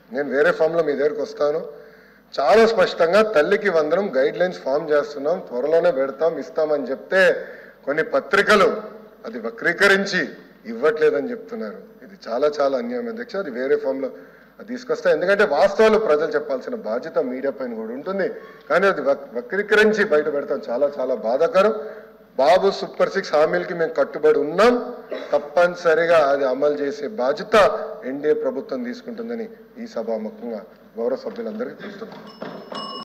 నేను వేరే ఫామ్లో మీ దగ్గరికి వస్తాను చాలా స్పష్టంగా తల్లికి వందనం గైడ్ లైన్స్ ఫామ్ చేస్తున్నాం త్వరలోనే పెడతాం ఇస్తామని చెప్తే కొన్ని పత్రికలు అది వక్రీకరించి ఇవ్వట్లేదని చెప్తున్నారు ఇది చాలా చాలా అన్యాయం అధ్యక్ష అది వేరే ఫామ్లో అది తీసుకొస్తా ఎందుకంటే వాస్తవాలు ప్రజలు చెప్పాల్సిన బాధ్యత మీడియా పైన కూడా ఉంటుంది కానీ అది వక్- వక్రీకరించి బయట పెడతాం చాలా చాలా బాధాకరం బాబు సూపర్ సిక్స్ హామీలకి మేము కట్టుబడి ఉన్నాం తప్పనిసరిగా అది అమలు చేసే బాధ్యత ఎన్డీఏ ప్రభుత్వం తీసుకుంటుందని ఈ సభాముఖంగా గౌరవ సభ్యులందరికీ తెలుస్తున్నాం